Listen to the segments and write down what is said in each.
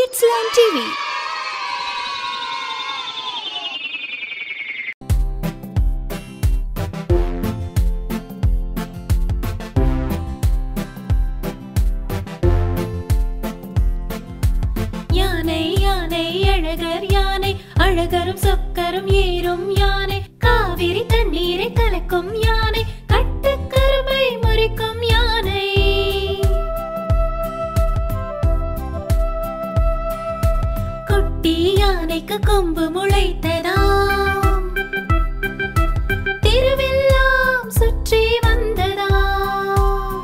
Kidsland TV. யானை யானை அழகர் யானை அழகரும் சொக்கரும் ஏறும் யானை காவிரி தண்ணீரை கலக்கும் யானை கட்டுக்கரும்பை முறிக்கும் யானை குட்டி யானைக்கு கொம்பு முளைத்ததாம் திருவெல்லாம் சுற்றி வந்ததாம்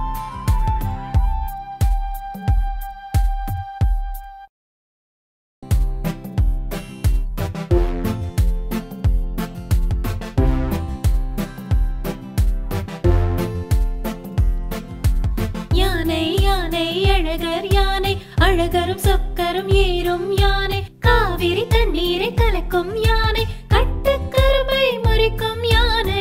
யானை யானை அழகர் யானை அழகரும் சொக்கரும் ஏறும் யானை காவிரி தண்ணீரை கலக்கும் யானை கட்டுக்கரும்பை முறிக்கும் யானை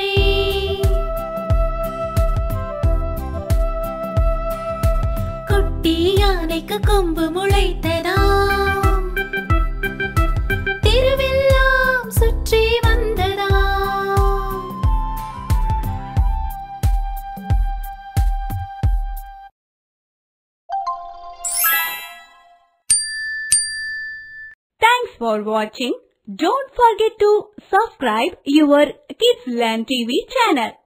குட்டி யானைக்கு கொம்பு முளைத்ததாம் திருவெல்லாம் சுற்றி வந்ததாம் Thanks for watching. Don't forget to subscribe your Kidsland TV channel.